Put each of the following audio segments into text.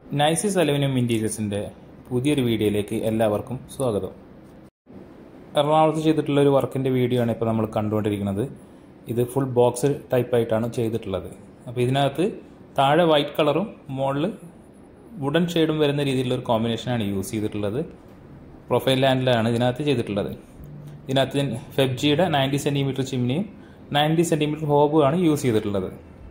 നൈസിസ് aluminium ഇൻറ്റീരിയേഴ്സിൻ്റെ പുതിയൊരു വീഡിയോയിലേക്ക് എല്ലാവർക്കും സ്വാഗതം എറണാകുളത്ത് ചെയ്തിട്ടുള്ള ഒരു വർക്കിൻ്റെ വീഡിയോ ആണ് ഇപ്പോൾ നമ്മൾ കണ്ടുകൊണ്ടിരിക്കുന്നത് ഇത് ഫുൾ ബോക്സ് ടൈപ്പായിട്ടാണ് ചെയ്തിട്ടുള്ളത് അപ്പോൾ ഇതിനകത്ത് താഴെ വൈറ്റ് കളറും മുകളിൽ വുഡൻ ഷെയ്ഡും വരുന്ന രീതിയിലുള്ള ഒരു കോമ്പിനേഷനാണ് യൂസ് ചെയ്തിട്ടുള്ളത് പ്രൊഫൈൽ ലാൻഡിലാണ് ഇതിനകത്ത് ചെയ്തിട്ടുള്ളത് ഇതിനകത്ത് ഫെബ്ജിയുടെ നയൻറ്റി സെൻറ്റിമീറ്റർ ചിമ്മിനിയും നയൻറ്റി സെൻറ്റിമീറ്റർ ഹോബുമാണ് യൂസ് ചെയ്തിട്ടുള്ളത്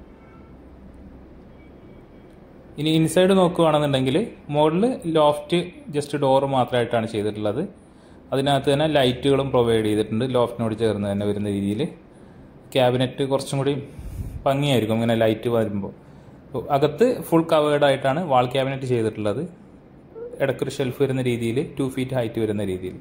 ഇനി ഇൻസൈഡ് നോക്കുകയാണെന്നുണ്ടെങ്കിൽ മുകളിൽ ലോഫ്റ്റ് ജസ്റ്റ് ഡോറ് മാത്രമായിട്ടാണ് ചെയ്തിട്ടുള്ളത് അതിനകത്ത് തന്നെ ലൈറ്റുകളും പ്രൊവൈഡ് ചെയ്തിട്ടുണ്ട് ലോഫ്റ്റിനോട് ചേർന്ന് തന്നെ വരുന്ന രീതിയിൽ ക്യാബിനറ്റ് കുറച്ചും കൂടി ഭംഗിയായിരിക്കും ഇങ്ങനെ ലൈറ്റ് വരുമ്പോൾ അകത്ത് ഫുൾ കവേർഡ് ആയിട്ടാണ് വാൾ ക്യാബിനറ്റ് ചെയ്തിട്ടുള്ളത് ഇടയ്ക്കൊരു ഷെൽഫ് വരുന്ന രീതിയിൽ ടു ഫീറ്റ് ഹൈറ്റ് വരുന്ന രീതിയിൽ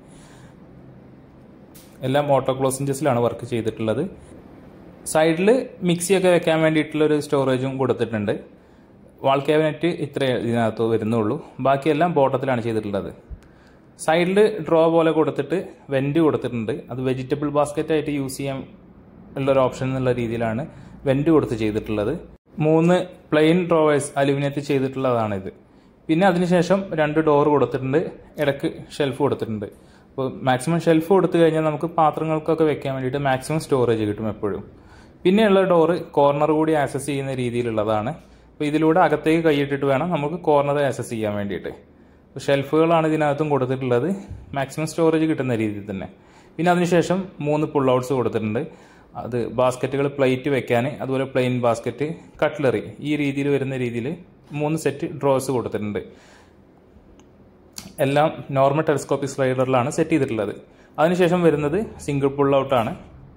എല്ലാം ഓട്ടോ ക്ലോസിഞ്ചസിലാണ് വർക്ക് ചെയ്തിട്ടുള്ളത് സൈഡിൽ മിക്സിയൊക്കെ വെക്കാൻ വേണ്ടിയിട്ടുള്ള ഒരു സ്റ്റോറേജും കൊടുത്തിട്ടുണ്ട് വാൾ ക്യാബിനറ്റ് ഇത്രേ ഇതിനകത്ത് വരുന്നുള്ളൂ ബാക്കിയെല്ലാം ബോട്ടത്തിലാണ് ചെയ്തിട്ടുള്ളത് സൈഡിൽ ഡ്രോ പോലെ കൊടുത്തിട്ട് വെൻറ്റ് കൊടുത്തിട്ടുണ്ട് അത് വെജിറ്റബിൾ ബാസ്ക്കറ്റ് ആയിട്ട് യൂസ് ചെയ്യാൻ ഉള്ളൊരു ഓപ്ഷൻ എന്നുള്ള രീതിയിലാണ് വെൻറ്റ് കൊടുത്ത് ചെയ്തിട്ടുള്ളത് മൂന്ന് പ്ലെയിൻ ഡ്രോവേഴ്സ് അലുമിനിയത്തിൽ ചെയ്തിട്ടുള്ളതാണിത് പിന്നെ അതിനുശേഷം രണ്ട് ഡോർ കൊടുത്തിട്ടുണ്ട് ഇടയ്ക്ക് ഷെൽഫ് കൊടുത്തിട്ടുണ്ട് അപ്പോൾ മാക്സിമം ഷെൽഫ് കൊടുത്തു കഴിഞ്ഞാൽ നമുക്ക് പാത്രങ്ങൾക്കൊക്കെ വെക്കാൻ വേണ്ടിയിട്ട് മാക്സിമം സ്റ്റോറേജ് കിട്ടും എപ്പോഴും പിന്നെയുള്ള ഡോറ് കോർണർ കൂടി ആക്സസ് ചെയ്യുന്ന രീതിയിലുള്ളതാണ് അപ്പോൾ ഇതിലൂടെ അകത്തേക്ക് കൈയിട്ടിട്ട് വേണം നമുക്ക് കോർണർ ആക്സസ് ചെയ്യാൻ വേണ്ടിയിട്ട് അപ്പോൾ ഷെൽഫുകളാണ് ഇതിനകത്തും കൊടുത്തിട്ടുള്ളത് മാക്സിമം സ്റ്റോറേജ് കിട്ടുന്ന രീതിയിൽ തന്നെ പിന്നെ അതിനുശേഷം മൂന്ന് പുൾ ഔട്ട്സ് കൊടുത്തിട്ടുണ്ട് അത് ബാസ്ക്കറ്റുകൾ പ്ലേറ്റ് വെക്കാൻ അതുപോലെ പ്ലെയിൻ ബാസ്ക്കറ്റ് കട്ട്ലറി ഈ രീതിയിൽ വരുന്ന രീതിയിൽ മൂന്ന് സെറ്റ് ഡ്രോസ് കൊടുത്തിട്ടുണ്ട് എല്ലാം നോർമൽ ടെലിസ്കോപ്പിക് സ്ലൈഡറിലാണ് സെറ്റ് ചെയ്തിട്ടുള്ളത് അതിനുശേഷം വരുന്നത് സിംഗിൾ പുൾ ഔട്ടാണ്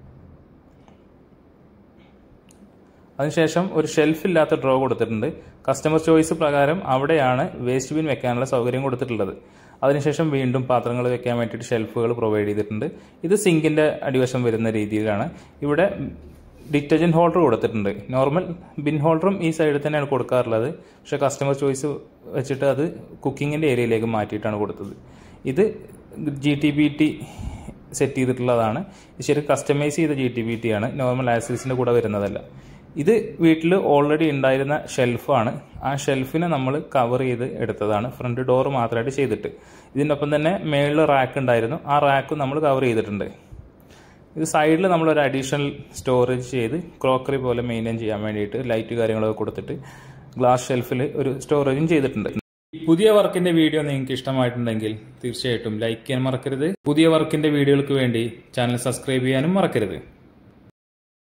അതിനുശേഷം ഒരു ഷെൽഫ് ഇല്ലാത്ത ഡ്രോ കൊടുത്തിട്ടുണ്ട് കസ്റ്റമർ ചോയ്സ് പ്രകാരം അവിടെയാണ് വേസ്റ്റ് ബിൻ വെക്കാനുള്ള സൗകര്യം കൊടുത്തിട്ടുള്ളത് അതിനുശേഷം വീണ്ടും പാത്രങ്ങൾ വെക്കാൻ വേണ്ടിയിട്ട് ഷെൽഫുകൾ പ്രൊവൈഡ് ചെയ്തിട്ടുണ്ട് ഇത് സിങ്കിൻ്റെ അടിവശം വരുന്ന രീതിയിലാണ് ഇവിടെ ഡിറ്റർജൻറ്റ് ഹോൾഡർ കൊടുത്തിട്ടുണ്ട് നോർമൽ ബിൻ ഹോൾഡറും ഈ സൈഡിൽ തന്നെയാണ് കൊടുക്കാറുള്ളത് പക്ഷേ കസ്റ്റമർ ചോയ്സ് വെച്ചിട്ട് അത് കുക്കിങ്ങിൻ്റെ ഏരിയയിലേക്ക് മാറ്റിയിട്ടാണ് കൊടുത്തത് ഇത് G T B T set ചെയ്തിട്ടുള്ളതാണ് ഇത് ശരി കസ്റ്റമൈസ് ചെയ്ത ജി ടി ബി ടി ആണ് നോർമൽ ആക്സസറീസിൻ്റെ കൂടെ വരുന്നതല്ല ഇത് വീട്ടിൽ ഓൾറെഡി ഉണ്ടായിരുന്ന ഷെൽഫാണ് ആ ഷെൽഫിനെ നമ്മൾ കവർ ചെയ്ത് എടുത്തതാണ് ഫ്രണ്ട് ഡോർ മാത്രമായിട്ട് ചെയ്തിട്ട് ഇതിനൊപ്പം തന്നെ മേളിൽ റാക്ക് ഉണ്ടായിരുന്നു ആ റാക്കും നമ്മൾ കവർ ചെയ്തിട്ടുണ്ട് ഇത് സൈഡിൽ നമ്മൾ ഒരു അഡീഷണൽ സ്റ്റോറേജ് ചെയ്ത് ക്രോക്കറി പോലെ മെയിൻറ്റെയിൻ ചെയ്യാൻ വേണ്ടിയിട്ട് ലൈറ്റ് കാര്യങ്ങളൊക്കെ കൊടുത്തിട്ട് ഗ്ലാസ് ഷെൽഫിൽ ഒരു സ്റ്റോറേജും ചെയ്തിട്ടുണ്ട് പുതിയ വർക്കിന്റെ വീഡിയോ നിങ്ങൾക്ക് ഇഷ്ടമായിട്ടുണ്ടെങ്കിൽ തീർച്ചയായിട്ടും ലൈക്ക് ചെയ്യാൻ മറക്കരുത് പുതിയ വർക്കിന്റെ വീഡിയോകൾക്ക് വേണ്ടി ചാനൽ സബ്സ്ക്രൈബ് ചെയ്യാനും മറക്കരുത്